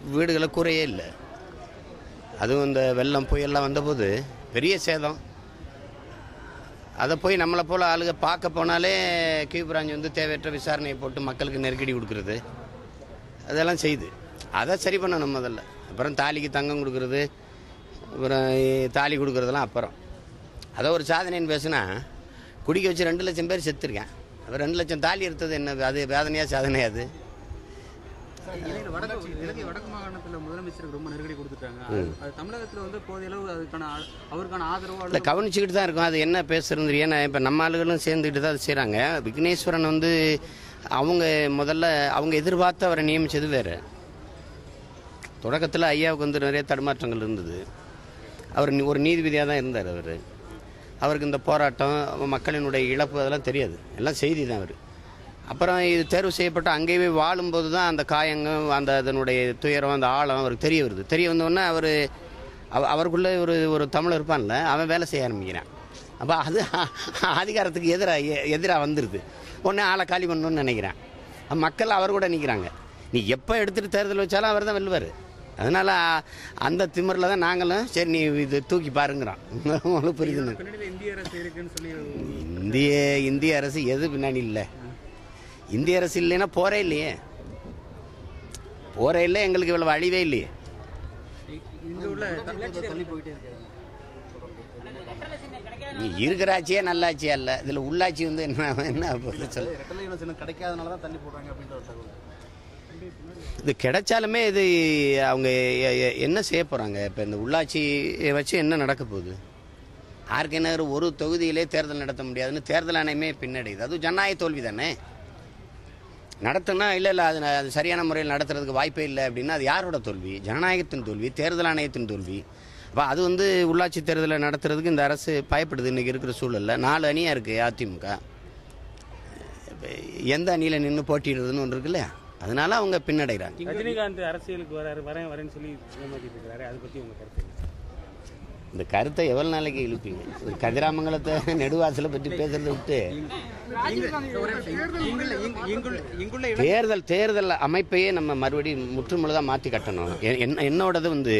வீடுகளை குறையே இல்லை அதுவும் இந்த வெள்ளம் புயல்லாம் வந்தபோது பெரிய சேதம் அதை போய் நம்மளை போல் ஆளுங்க பார்க்க போனாலே கியூ பிராஞ்ச் வந்து தேவையற்ற விசாரணையை போட்டு மக்களுக்கு நெருக்கடி கொடுக்கறது அதெல்லாம் செய்யுது அதை சரி பண்ணணும் முதல்ல அப்புறம் தாலிக்கு தங்கம் கொடுக்கறது அப்புறம் தாலி கொடுக்கறதெல்லாம் அப்புறம் அதை ஒரு சாதனைன்னு பேசுனா குடிக்க வச்சு ரெண்டு லட்சம் பேர் செத்துருக்கேன் அப்புறம் ரெண்டு லட்சம் தாலி எடுத்தது என்ன அது வேதனையா சாதனையா அது இலங்கை வடக்கு இலங்கை வடக்கு மாகாணத்தில் முதலமைச்சருக்கு ரொம்ப நெருக்கடி கொடுத்துட்டாங்க அது- அது தமிழகத்தில் வந்து போதிய அளவு அதுக்கான ஆ- அவருக்கான ஆதரவோ இல்லை அல்லது கவனிச்சுக்கிட்டு தான் இருக்கும் அது என்ன பேசுறது ஏன்னா இப்போ நம்ம ஆளுகளும் சேர்ந்துக்கிட்டு தான் அதை செய்கிறாங்க விக்னேஸ்வரன் வந்து அவங்க முதல்ல அவங்க எதிர்பார்த்து அவரை நியமித்தது வேறு தொடக்கத்தில் ஐயாவுக்கு வந்து நிறைய தடுமாற்றங்கள் இருந்தது அவர் நீ- ஒரு நீதிபதியாக தான் இருந்தார் அவர் அவருக்கு இந்த போராட்டம் மக்களினுடைய இழப்பு அதெல்லாம் தெரியாது எல்லாம் செய்தி தான் அவர் அப்புறம் இது தேர்வு செய்யப்பட்டு அங்கேயே வாழும்போது தான் அந்த காயங்கள் அந்த அதனுடைய துயரம் அந்த ஆழம் அவருக்கு தெரிய வருது தெரிய வந்தோடனே அவர் அவ அவருக்குள்ளே ஒரு ஒரு தமிழ் இருப்பான்ல அவன் வேலை செய்ய ஆரம்பிக்கிறான் அப்போ அது அதிகாரத்துக்கு எதிராக எதிராக வந்துடுது உடனே ஆளை காலி பண்ணணும்னு நினைக்கிறேன் அப்ப மக்கள் அவர் கூட நிற்கிறாங்க நீ எப்போ எடுத்துகிட்டு தேர்தல் வச்சாலும் அவர் தான் வெல்லுவார் அதனால் அந்த திமிரில் தான் நாங்களும் சரி நீ இது தூக்கி பாருங்கிறோம் உங்களுக்கு புரியுதுன்னு பின்னணியில் இந்திய அரசு இருக்குன்னு சொல்லி இந்திய இந்திய அரசு எது பின்னாடி இல்லை இந்திய அரசு இல்லைன்னா போரே இல்லையே போரே இல்லை எங்களுக்கு இவ்வளவு அழிவே இல்லையே இ- இங்க உள்ள தள்ளி போயிட்டே இருக்காங்க நீ இருக்கிற ஆட்சியே நல்லாட்சியா இல்லை இதில் உள்ளாட்சி வந்து என்ன என்ன போகுது சொல்லு ரெட்டலை இலவசம் கிடைக்காதனால தான் தள்ளி போடுறாங்க அப்படின்ற ஒரு தகவல் இது கிடைச்சாலுமே இது அவங்க எ- எ- என்ன செய்ய போகிறாங்க இப்போ இந்த உள்ளாட்சியை வச்சு என்ன நடக்க போகுது ஆர்கே நகர் ஒரு தொகுதியிலே தேர்தல் நடத்த முடியாதுன்னு தேர்தல் ஆணையமே பின்னடையுது அதுவும் ஜனநாயக தோல்வி தானே நடத்துனா இல்லை இல்லை அது ந- அது சரியான முறையில் நடத்துறதுக்கு வாய்ப்பே இல்லை அப்படின்னா அது யாரோட தோல்வி ஜனநாயகத்தின் தோல்வி தேர்தல் ஆணையத்தின் தோல்வி அப்போ அது வந்து உள்ளாட்சி தேர்தலை நடத்துறதுக்கு இந்த அரசு பயப்படுது இன்றைக்கி இருக்கிற சூழலில் நாலு அணியாக இருக்குது அதிமுக இப்ப எந்த அணியில் நின்று போட்டிடுறதுன்னு ஒன்று இருக்கு இல்லையா அதனால அவங்க பின்னடைகிறாங்க ரஜினிகாந்த் அரசியலுக்கு வராரு வரேன் வரேன்னு சொல்லி ஏமாத்திட்டு இருக்காரு அதை பத்தி உங்க கருத்து என்ன? இந்த கருத்தை எவ்வளோ நாளைக்கு இழுப்பீங்க இந்த கதிராமங்கலத்தை நெடுவாசலை பற்றி பேசுறதை விட்டு இங்குள்ள இங்கு- இங்குள்ள இங்குள்ள இளம் தேர்தல் தேர்தல் அமைப்பையே நம்ம மறுபடியும் முற்றுமுழுதாக மாற்றி கட்டணும் எ- என்ன என்னோடது வந்து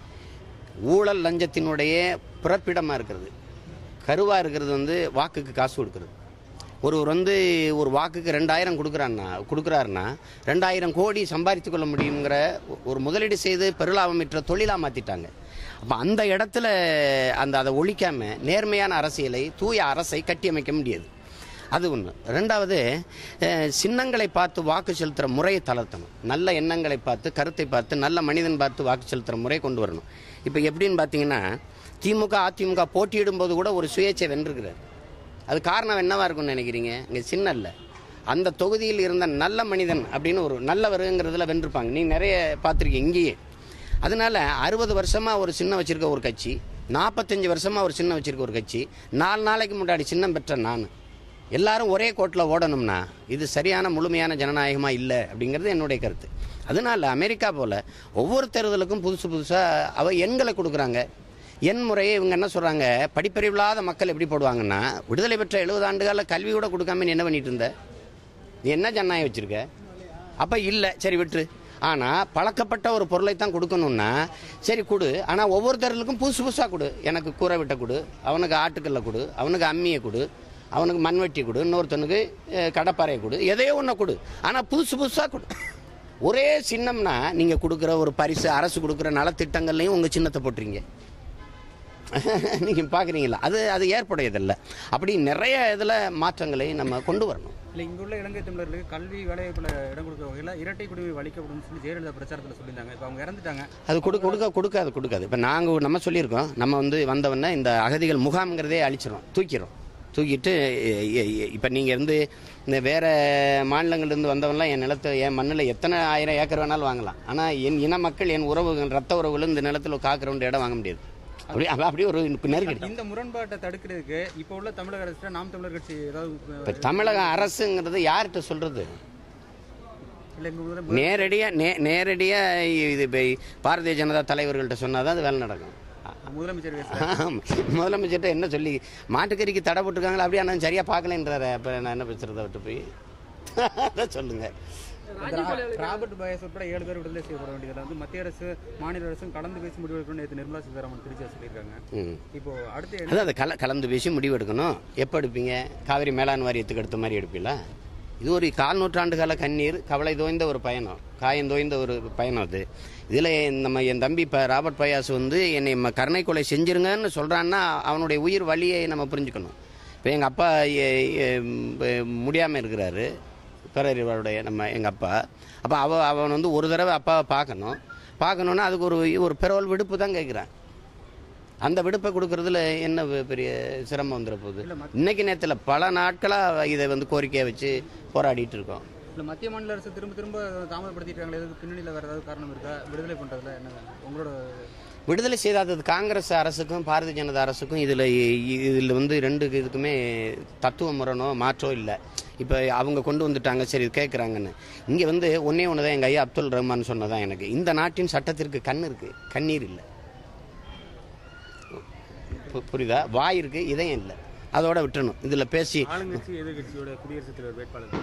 ஊழல் லஞ்சத்தினுடைய பிறப்பிடமாக இருக்கிறது கருவாக இருக்கிறது வந்து வாக்குக்கு காசு கொடுக்கறது ஒருவர் வந்து ஒரு வாக்குக்கு ரெண்டாயிரம் கொடுக்குறான்னா கொடுக்குறாருன்னா ரெண்டாயிரம் கோடி சம்பாதித்து கொள்ள முடியுங்கிற ஒரு முதலீடு செய்து பெருலாபமிற்ற தொழிலாக மாற்றிட்டாங்க அப்போ அந்த இடத்துல அந்த அதை ஒழிக்காம நேர்மையான அரசியலை தூய அரசை கட்டியமைக்க முடியாது அது ஒன்று ரெண்டாவது அஹ், சின்னங்களை பார்த்து வாக்கு செலுத்துகிற முறையை தளர்த்தணும் நல்ல எண்ணங்களை பார்த்து கருத்தை பார்த்து நல்ல மனிதன் பார்த்து வாக்கு செலுத்துகிற முறை கொண்டு வரணும் இப்போ எப்படின்னு பார்த்தீங்கன்னா திமுக அதிமுக போட்டியிடும் போது கூட ஒரு சுயேட்சை வென்றிருக்கிறார் அது காரணம் என்னவா இருக்கும்னு நினைக்கிறீங்க இங்கே சின்ன இல்லை அந்த தொகுதியில் இருந்த நல்ல மனிதன் அப்படின்னு ஒரு நல்லவருங்கிறதுல வென்றிருப்பாங்க நீங்கள் நிறைய பார்த்துருக்கீங்க இங்கேயே அதனால அறுபது வருஷமாக ஒரு சின்னம் வச்சிருக்க ஒரு கட்சி நாற்பத்தஞ்சு வருஷமாக ஒரு சின்னம் வச்சிருக்க ஒரு கட்சி நாலு நாளைக்கு முன்னாடி சின்னம் பெற்ற நான் எல்லாரும் ஒரே கோட்டில் ஓடணும்னா இது சரியான முழுமையான ஜனநாயகமாக இல்லை அப்படிங்கிறது என்னுடைய கருத்து அதனால அமெரிக்கா போல் ஒவ்வொரு தேர்தலுக்கும் புதுசு புதுசாக அவ எண்களை கொடுக்குறாங்க எண் முறையை இவங்க என்ன சொல்கிறாங்க படிப்பறிவில்லாத மக்கள் எப்படி போடுவாங்கன்னா விடுதலை பெற்ற எழுபது ஆண்டுகால கல்வி கூட கொடுக்காம நீ என்ன பண்ணிட்டு இருந்த நீ என்ன ஜனநாயகம் வச்சிருக்க அப்போ இல்லை சரி விட்டுரு ஆனால் பழக்கப்பட்ட ஒரு பொருளை தான் கொடுக்கணும்னா சரி கொடு ஆனால் ஒவ்வொரு தேர்தலுக்கும் புதுசு புதுசாக கொடு எனக்கு கூரை விட்ட கொடு அவனுக்கு ஆட்டுக்கல்ல கொடு அவனுக்கு அம்மியை கொடு அவனுக்கு மண்வெட்டி கொடு இன்னொருத்தனுக்கு அஹ், கடப்பாறையை கொடு எதையோ ஒன்று கொடு ஆனால் புதுசு புதுசாக கொடு ஒரே சின்னம்னா நீங்கள் கொடுக்குற ஒரு பரிசு அரசு கொடுக்குற நலத்திட்டங்கள்லையும் உங்கள் சின்னத்தை போட்டுறீங்க நீங்கள் பார்க்குறீங்களா அது அது ஏற்புடையதில்லை அப்படி நிறைய இதில் மாற்றங்களை நம்ம கொண்டு வரணும் இல்லை இங்குள்ள இலங்கை தமிழர்களுக்கு கல்வி வேலைவாய்ப்புல இடம் கொடுக்குற வகையில் இரட்டை குடிமை அளிக்கப்படும் சொல்லி ஜெயலலிதா பிரச்சாரத்தில் சொல்லியிருந்தாங்க இப்போ அவங்க இறந்துட்டாங்க அது கொடு கொடுக்க கொடுக்காது கொடுக்காது இப்போ நாங்கள் நம்ம சொல்லியிருக்கோம் நம்ம வந்து வந்தவொடனே இந்த அகதிகள் முகாம்ங்கிறதே அழிச்சிடும் தூக்கிறோம் தூக்கிட்டு இப்போ நீங்கள் இருந்து இந்த வேறு மாநிலங்கள்லேருந்து வந்தவன்லாம் என் நிலத்தை என் மண்ணில் எத்தனை ஆயிரம் ஏக்கர் வேணாலும் வாங்கலாம் ஆனால் என் இன மக்கள் என் உறவுகள் ரத்த உறவுகள் இந்த நிலத்தில் காக்கிறவன் இடம் வாங்க முடியாது அப்படி அப்படி ஒரு நெருக்கடி இந்த முரண்பாட்டை தடுக்கிறதுக்கு இப்போ உள்ள தமிழக அரசு நாம் தமிழர் கட்சி ஏதாவது இப்போ தமிழக அரசுங்கிறது யார்கிட்ட சொல்கிறது இல்லை இங்கே உள்ள நேரடியாக நே நேரடியாக இது இப்போ பாரதிய ஜனதா தலைவர்கள்ட்ட சொன்னால் தான் அது வேலை நடக்கும் முதலமைச்சர் பேச ஆம். முதலமைச்சர்கிட்ட என்ன சொல்லி மாட்டுக்கறிக்கு தடை போட்டிருக்காங்களா அப்படியே நான் சரியாக பார்க்கலன்றாரு அப்போ நான் என்ன பேசுறத விட்டு போய் அதான் சொல்லுங்க ராபர்ட் பயஸ் உட்பட ஏழு பேர் விடுதலை செய்யப்பட வேண்டியதில் வந்து மத்திய அரசு மாநில அரசும் கலந்து பேசி முடிவெடுக்கணும்னு நேற்று நிர்மலா சீதாராமன் திருச்சி சொல்லியிருக்காங்க ம் இப்போ அடுத்து என்ன அதான் அதை கல கலந்து பேசி முடிவு எடுக்கணும் எப்போ எடுப்பீங்க காவிரி மேலாண் வாரியத்துக்கு எடுத்த மாதிரி எடுப்பீங்களா இது ஒரு கால் நூற்றாண்டு கால கண்ணீர் கவலை தோய்ந்த ஒரு பயணம் காயம் தோய்ந்த ஒரு பயணம் அது இதில் நம்ம என் தம்பி இப்போ ராபர்ட் பயாஸ் வந்து என்னை ம- கருணை கொலை செஞ்சிருங்கன்னு சொல்கிறான்னா அவனுடைய உயிர் வலியை நம்ம புரிஞ்சுக்கணும் இப்போ எங்கள் அப்பா முடியாமல் இருக்கிறாரு பிறருடைய நம்ம எங்கள் அப்பா அப்போ அவ அவன் வந்து ஒரு தடவை அப்பாவை பார்க்கணும் பார்க்கணுன்னா அதுக்கு ஒரு ஒரு பிறவல் விடுப்பு தான் கேட்குறான் அந்த விடுப்பை கொடுக்கறதுல என்ன பெ- பெரிய சிரமம் வந்துட போகுது இன்னைக்கு நேரத்தில் பல நாட்களாக இதை வந்து கோரிக்கையை வச்சு போராடிட்டு இருக்கோம் இல்லை மத்திய மாநில அரசு திரும்ப திரும்ப தாமதப்படுத்திட்டாங்களே எதுக்கு பின்னணியில் வேறு ஏதாவது காரணம் இருக்கா விடுதலை பண்ணுறதுல என்ன உங்களோட விடுதலை செய்தாதது காங்கிரஸ் அரசுக்கும் பாரதிய ஜனதா அரசுக்கும் இதில் இதில் வந்து ரெண்டு இதுக்குமே தத்துவ முரணோ மாற்றோ இல்லை இப்போ அவங்க கொண்டு வந்துட்டாங்க சரி கேட்குறாங்கன்னு இங்கே வந்து ஒன்றே ஒன்று தான் எங்கள் ஐயா அப்துல் ரஹ்மான் சொன்னதான் எனக்கு இந்த நாட்டின் சட்டத்திற்கு கண் இருக்குது கண்ணீர் இல்லை பு- புரியுதா வாய் இருக்குது இதயம் இல்லை அதோட விட்டுறணும் இதில் பேசி ஆளுங்கட்சி எதிர்கட்சியோட குடியரசுத் தலைவர் வேட்பாளர்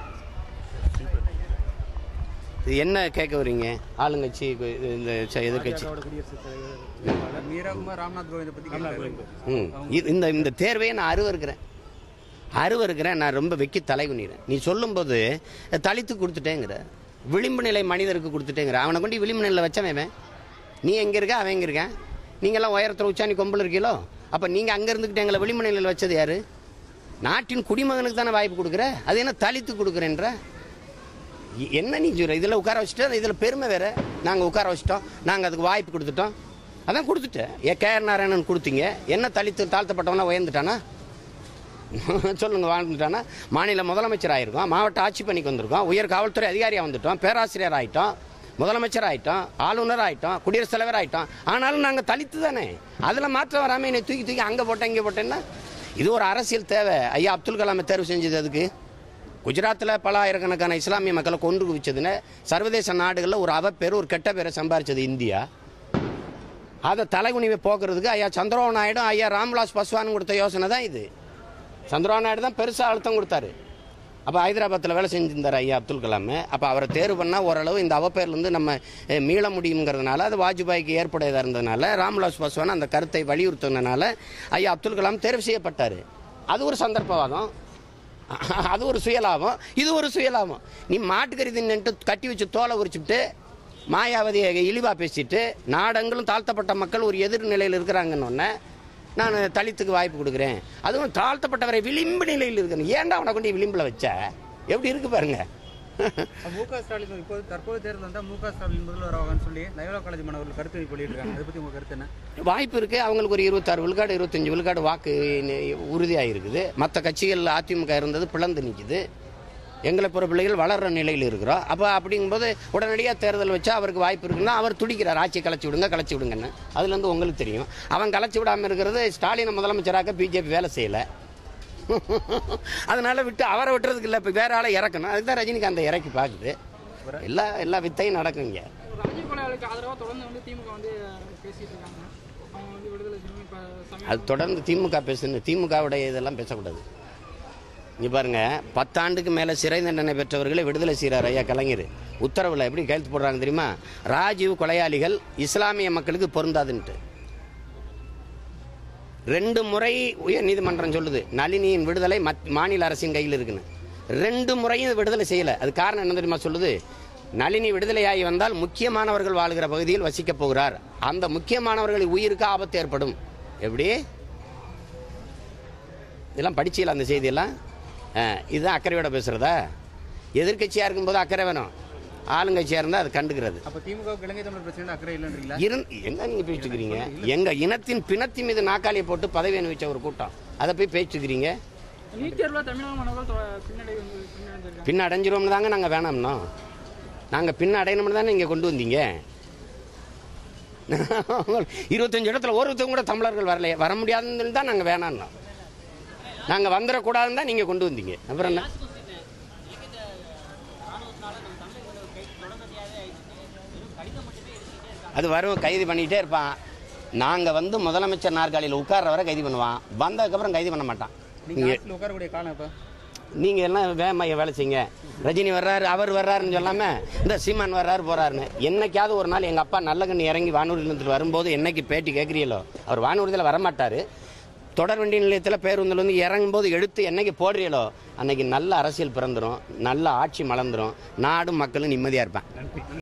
இது என்ன கேட்க வரீங்க ஆளுங்கட்சி கு- இந்த ச- எதிர்க்கட்சி பாஜகவோட குடியரசுத் தலைவர் வேட்பாளர் மீராகுமார் ராம்நாத் கோவிந்தை பற்றி கேட்குறாங்க ம் இ- இந்த இந்த தேர்வையை நான் அருவருக்கிறேன் அருவருக்கிறேன் நான் ரொம்ப வெக்கி தலைகுனிறேன் நீ சொல்லும்போது தலித்து கொடுத்துட்டேங்கிற விளிம்பு நிலை மனிதருக்கு கொடுத்துட்டேங்கிற அவனை கொண்டு விளிம்பு நிலையில் வச்சவன் இவன். நீ எங்கே இருக்க அவன் எங்கே இருக்கான் நீங்கள்லாம் உயரத்தில் உச்சாணி கொம்பில் இருக்கீங்களோ அப்போ நீங்கள் அங்கே இருந்துக்கிட்டு எங்களை விளிம்பு நிலையில் வச்சது யாரு நாட்டின் குடிமகனுக்கு தானே வாய்ப்பு கொடுக்குற அது என்ன தலித்து கொடுக்குறேன்ற இ- என்ன நீ சொல்ற இதில் உட்கார வச்சுட்டு இதில் பெருமை வேற நாங்கள் உட்கார வச்சுட்டோம் நாங்கள் அதுக்கு வாய்ப்பு கொடுத்துட்டோம் அதான் கொடுத்துட்டேன் ஏ கே ஆர் நாராயணன் கொடுத்தீங்க என்ன தலித்து தாழ்த்தப்பட்டவனா உயர்ந்துட்டானா சொல்லுங்க வாழ்ந்துட்டானா மாநில முதலமைச்சர் ஆயிருக்கோம் மாவட்ட ஆட்சி பணிக்கு வந்திருக்கோம் உயர் காவல்துறை அதிகாரியாக வந்துட்டோம் பேராசிரியர் ஆயிட்டோம் முதலமைச்சர் ஆயிட்டோம் ஆளுநர் ஆயிட்டோம் குடியரசுத் தலைவர் ஆயிட்டோம் ஆனாலும் நாங்கள் தலித்து தானே அதில் மாற்றம் வராமல் என்னை தூக்கி தூக்கி அங்கே போட்டேன் இங்கே போட்டேன்னா இது ஒரு அரசியல் தேவை ஐயா அப்துல் கலாமை தேர்வு செஞ்சது அதுக்கு குஜராத்தில் பல ஆயிரக்கணக்கான இஸ்லாமிய மக்களை கொண்டு குவிச்சதுன்னு சர்வதேச நாடுகளில் ஒரு அவப்பேர் ஒரு கெட்ட பேரை சம்பாரிச்சது இந்தியா அதை தலைகுனிவை போக்குறதுக்கு ஐயா சந்திரபாபு நாயுடு ஐயா ராம்விலாஸ் பஸ்வான் கொடுத்த யோசனை தான் இது சந்திரபாபு நாயுடு தான் பெருசாக அழுத்தம் கொடுத்தாரு அப்போ ஹைதராபாத்தில் வேலை செஞ்சிருந்தார் ஐயா அப்துல் கலாம் அப்போ அவரை தேர்வு பண்ணால் ஓரளவு இந்த அவப்பேர்லேருந்து நம்ம அஹ், மீள முடியுங்கிறதுனால அது வாஜ்பாய்க்கு ஏற்புடையதாக இருந்ததுனால ராம்விலாஸ் பஸ்வான் அந்த கருத்தை வலியுறுத்தினால ஐயா அப்துல் கலாம் தேர்வு செய்யப்பட்டார் அது ஒரு சந்தர்ப்பவாதம் அது ஒரு சுயலாபம் இது ஒரு சுயலாபம் நீ மாட்டுக்கறி தின்னுட்டு கட்டி வச்சு தோலை உரிச்சுட்டு மாயாவதியை இழிவா பேசிட்டு நாடெங்கிலும் தாழ்த்தப்பட்ட மக்கள் ஒரு எதிர்நிலையில் இருக்கிறாங்கன்னு ஒன்று நான் தலித்துக்கு வாய்ப்பு கொடுக்குறேன் அதுவும் தாழ்த்தப்பட்டவரை விளிம்பு நிலையில் இருக்கணும் ஏன்டா அவனை கொண்டு விளிம்பில் வச்ச எப்படி இருக்கு பாருங்க மு க ஸ்டாலின் இப்போது தற்போது தேர்தல் வந்தால் மு க ஸ்டாலின் முதல்வராகன்னு சொல்லி நயோலா காலேஜ் மாணவர்கள் கருத்து வெளியிட்டிருக்காங்க அதை பற்றி உங்கள் கருத்து என்ன வாய்ப்பு இருக்குது அவங்களுக்கு ஒரு இருபத்தாறு விழுக்காடு இருபத்தஞ்சு விழுக்காடு வாக்கு உறுதியாக இருக்குது மற்ற கட்சிகள் அதிமுக இருந்தது பிளந்து நிற்குது எங்களை பொறுத்த பிள்ளைகள் வளர்ற நிலையில் இருக்கிறோம் அப்போ அப்படிங்கும்போது உடனடியாக தேர்தல் வச்சா அவருக்கு வாய்ப்பு இருக்குன்னா அவர் துடிக்கிறார் ஆட்சியை கலைச்சி விடுங்க கலைச்சி விடுங்கன்னு அதுலேருந்து உங்களுக்கு தெரியும் அவன் கலைச்சி விடாமல் இருக்கிறது ஸ்டாலினை முதலமைச்சராக பிஜேபி வேலை செய்யலை அதனால விட்டு அவரை விட்டுறதுக்கு இல்லை இப்போ வேற ஆளை இறக்கணும் அதுக்கு தான் ரஜினிகாந்தை இறக்கி பார்க்குது எல்லா எல்லா வித்தையும் நடக்குங்க ரஜினி கொலையாளிக்கு ஆதரவாக தொடர்ந்து வந்து திமுக வந்து பேசிட்டு இருக்காங்க அவங்க வந்து விடுதலை செய்யணும் இப்போ சமயம் அது தொடர்ந்து திமுக பேசுன்னு திமுகவுடைய இதெல்லாம் பேசக்கூடாது இங்கே பாருங்க பத்தாண்டுக்கு மேலே சிறை தண்டனை பெற்றவர்களை விடுதலை செய்கிறார் ஐயா கலைஞர் உத்தரவில் எப்படி கையெழுத்து போடுறாங்க தெரியுமா ராஜீவ் கொலையாளிகள் இஸ்லாமிய மக்களுக்கு பொருந்தாதுன்ட்டு ரெண்டு முறை உயர் நீதிமன்றம் சொல்லுது நளினியின் விடுதலை மத் மாநில அரசின் கையில் இருக்குன்னு ரெண்டு முறையும் இது விடுதலை செய்யலை அது காரணம் என்ன தெரியுமா சொல்லுது நளினி விடுதலையாகி வந்தால் முக்கியமானவர்கள் வாழ்கிற பகுதியில் வசிக்கப் போகிறார் அந்த முக்கியமானவர்களின் உயிருக்கு ஆபத்து ஏற்படும் எப்படி இதெல்லாம் படிச்சீங்களா அந்த செய்தியெல்லாம் ஆ, இதுதான் அக்கறையோட பேசுகிறதா எதிர்க்கட்சியாக இருக்கும்போது அக்கறை வேணும் ஆளுங்கட்சியாக இருந்தால் அது கண்டுக்கிறது அப்போ திமுகவுக்கு இலங்கை தமிழர் பிரச்சனை அக்கறை இல்லைன்றீங்களா இருந் எங்க நீங்க பேசிட்டுக்கிறீங்க எங்க இனத்தின் பிணத்தின் மீது நாக்காளியை போட்டு பதவி அனுபவிச்ச ஒரு கூட்டம் அதை போய் பேசிட்டுக்கிறீங்க நீட் தேர்வில் தமிழக மாணவர்கள் தொ- பின்னடை வந்து பின்னடைஞ்சிருக்காங்க பின்ன அடைஞ்சிருவோம்னு தாங்க நாங்கள் வேணாம்னோ நாங்கள் பின்ன அடையணும்னு தானே இங்கே கொண்டு வந்தீங்க இருபத்தஞ்சு இடத்துல ஒருத்தவங்க கூட தமிழர்கள் வரலையே வர முடியாதுன்னு தான் நாங்கள் வேணாம்னோம் நாங்கள் வந்துடக்கூடாதுன்னு தான் நீங்கள் கொண்டு வந்தீங்க அப்புறம் என்ன அது வரும் கைது பண்ணிக்கிட்டே இருப்பான் நாங்கள் வந்து முதலமைச்சர் நாற்காலியில் உட்கார்ற வரை கைது பண்ணுவான் வந்ததுக்கப்புறம் கைது பண்ண மாட்டான் நீங்கள் இங்கே ஆட்சியில் உட்காரக்கூடிய காலம் இப்போ நீங்கள் எல்லாம் வேகமாக வேலை செய்யுங்க ரஜினி வர்றாரு அவர் வர்றாருன்னு சொல்லாம இந்த சீமான் வர்றாரு போறாருன்னு என்னைக்காவது ஒரு நாள் எங்கள் அப்பா நல்ல கண்ணு இறங்கி வானூர் நிலையத்தில் வரும்போது என்னைக்கு பேட்டி கேட்குறீங்களோ அவர் வானூர்தியில் வரமாட்டார் தொடர் வண்டி நிலையத்தில் பேருந்தில் வந்து இறங்கும்போது எடுத்து என்னைக்கு போடுறீங்களோ அன்னைக்கு நல்ல அரசியல் பிறந்துடும் நல்ல ஆட்சி மலர்ந்துடும் நாடும் மக்களும் நிம்மதியாக இருப்பேன்